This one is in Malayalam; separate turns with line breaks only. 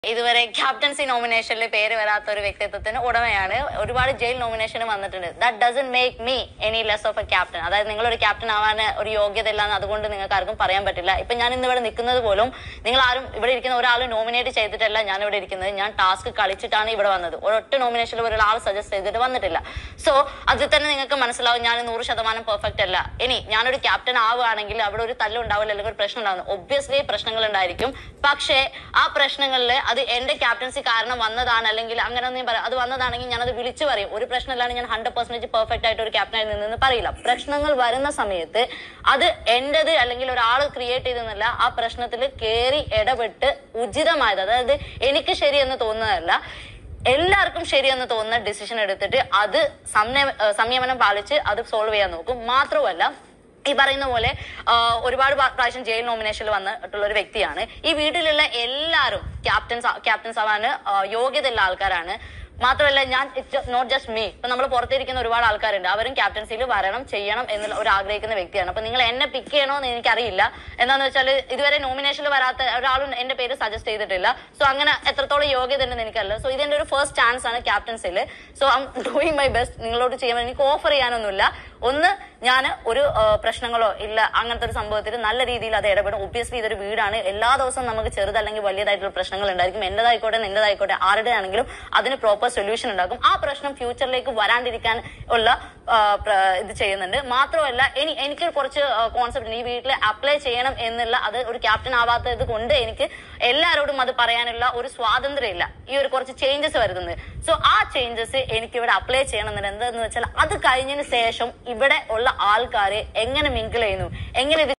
ഇതുവരെ ക്യാപ്റ്റൻസി നോമിനേഷനിൽ പേര് വരാത്ത ഒരു വ്യക്തിത്വത്തിന് ഉടമയാണ് ഒരുപാട് ജയിൽ നോമിനേഷൻ വന്നിട്ടുണ്ട് that doesn't make me any less of a captain അതായത് നിങ്ങൾ ഒരു ക്യാപ്റ്റൻ ആവാൻ ഒരു യോഗ്യത ഇല്ലാന്ന് അതുകൊണ്ട് നിങ്ങൾക്ക് ആർക്കും പറയാൻ പറ്റില്ല ഇപ്പൊ ഞാൻ ഇന്ന് ഇവിടെ നിൽക്കുന്നത് പോലും നിങ്ങൾ ആരും ഇവിടെ ഇരിക്കുന്ന ഒരാളും നോമിനേറ്റ് ചെയ്തിട്ടല്ല ഞാൻ ഇവിടെ ഇരിക്കുന്നത് ഞാൻ ടാസ്ക് കളിച്ചിട്ടാണ് ഇവിടെ വന്നത് ഒരൊറ്റ നോമിനേഷനിൽ ഒരാൾ സജസ്റ്റ് ചെയ്തിട്ട് വന്നിട്ടില്ല സോ അതിൽ തന്നെ നിങ്ങൾക്ക് മനസ്സിലാവും ഞാൻ നൂറ് ശതമാനം പെർഫെക്റ്റ് അല്ല ഇനി ഞാനൊരു ക്യാപ്റ്റൻ ആവുകയാണെങ്കിൽ അവിടെ ഒരു തല്ലുണ്ടാവില്ല അല്ലെങ്കിൽ ഒരു പ്രശ്നം ഉണ്ടാവുന്നു ഒബ്വിയസ്ലി പ്രശ്നങ്ങൾ ഉണ്ടായിരിക്കും പക്ഷേ ആ പ്രശ്നങ്ങളിൽ അത് എന്റെ ക്യാപ്റ്റൻസി കാരണം വന്നതാണ് അല്ലെങ്കിൽ അങ്ങനെ ഒന്നും പറയാം അത് വന്നതാണെങ്കിൽ ഞാൻ അത് വിളിച്ചു പറയും ഒരു പ്രശ്നമില്ലാണ്ട് ഞാൻ ഹൺഡ്രഡ് പെർസെന്റേജ് പെർഫെക്റ്റ് ആയിട്ട് ഒരു ക്യാപ്റ്റനായി നിന്നെന്ന് പറയില്ല പ്രശ്നങ്ങൾ വരുന്ന സമയത്ത് അത് എന്റേത് അല്ലെങ്കിൽ ഒരാൾ ക്രിയേറ്റ് ചെയ്തെന്നല്ല ആ പ്രശ്നത്തിൽ കയറി ഇടപെട്ട് ഉചിതമായത് അതായത് എനിക്ക് ശരിയെന്ന് തോന്നുന്നതല്ല എല്ലാവർക്കും ശരിയെന്ന് തോന്നുന്ന ഡിസിഷൻ എടുത്തിട്ട് അത് സംയ- ഏഹ് സംയമനം പാലിച്ച് അത് സോൾവ് ചെയ്യാൻ നോക്കും മാത്രമല്ല ഈ പറയുന്ന പോലെ ആ, ഒരുപാട് പ്രാ- പ്രാവശ്യം ജയിൽ നോമിനേഷനിൽ വന്നിട്ടുള്ള ഒരു വ്യക്തിയാണ് ഈ വീട്ടിലുള്ള എല്ലാവരും ക്യാപ്റ്റൻസ് ക്യാപ്റ്റൻസ് ആവാൻ ആ, യോഗ്യതയുള്ള ആൾക്കാരാണ് മാത്രമല്ല ഞാൻ നോട്ട് ജസ്റ്റ് മീ ഇപ്പൊ നമ്മൾ പുറത്തിരിക്കുന്ന ഒരുപാട് ആൾക്കാരുണ്ട് അവരും ക്യാപ്റ്റൻസിയിൽ വരണം ചെയ്യണം എന്നുള്ള ഒരു ആഗ്രഹിക്കുന്ന വ്യക്തിയാണ് അപ്പൊ നിങ്ങൾ എന്നെ പിക്ക് ചെയ്യണോ എന്ന് എനിക്കറിയില്ല എന്താന്ന് വെച്ചാൽ ഇതുവരെ നോമിനേഷനിൽ വരാത്ത ഒരാളും എന്റെ പേര് സജസ്റ്റ് ചെയ്തിട്ടില്ല സോ അങ്ങനെ എത്രത്തോളം യോഗ്യത ഉണ്ടെന്ന് എനിക്കല്ല സോ ഇതെന്റെ ഒരു ഫസ്റ്റ് ചാൻസ് ആണ് ക്യാപ്റ്റൻസിൽ so I doing my best നിങ്ങളോട് ചെയ്യാൻ എനിക്ക് ഓഫർ ചെയ്യാനൊന്നുമില്ല ഒന്ന് ഞാൻ ഒരു ആ, പ്രശ്നങ്ങളോ ഇല്ല അങ്ങനത്തെ ഒരു സംഭവത്തിൽ നല്ല രീതിയിൽ അത് ഇടപെടും ഒബ്വിയസ്ലി ഇതൊരു വീടാണ് എല്ലാ ദിവസവും നമുക്ക് ചെറുതല്ലെങ്കിൽ വലിയതായിട്ടുള്ള പ്രശ്നങ്ങൾ ഉണ്ടായിരിക്കും എന്റേതായിക്കോട്ടെ നിന്റേതായിക്കോട്ടെ ആരുടെ ആണെങ്കിലും അതിന് പ്രോപ്പർ സൊല്യൂഷൻ ഉണ്ടാക്കും ആ പ്രശ്നം ഫ്യൂച്ചറിലേക്ക് വരാണ്ടിരിക്കാൻ ഉള്ള ആ, പ്ര- ഇത് ചെയ്യുന്നുണ്ട് മാത്രമല്ല ഇനി എനിക്ക് കുറച്ച് കോൺസെപ്റ്റ് ഈ വീട്ടിൽ അപ്ലൈ ചെയ്യണം എന്നുള്ള അത് ഒരു ക്യാപ്റ്റൻ ആവാത്തത് കൊണ്ട് എനിക്ക് എല്ലാവരോടും അത് പറയാനുള്ള ഒരു സ്വാതന്ത്ര്യം ഇല്ല ഈ ഒരു കുറച്ച് ചേഞ്ചസ് വരുന്നത് സോ ആ ചേഞ്ചസ് എനിക്ക് ഇവിടെ അപ്ലൈ ചെയ്യണം എന്നുള്ളത് എന്താന്ന് വെച്ചാൽ അത് കഴിഞ്ഞതിന് ശേഷം ഇവിടെ ഉള്ള ആൾക്കാരെ എങ്ങനെ മിങ്കിൾ ചെയ്യുന്നു എങ്ങനെ ഇത്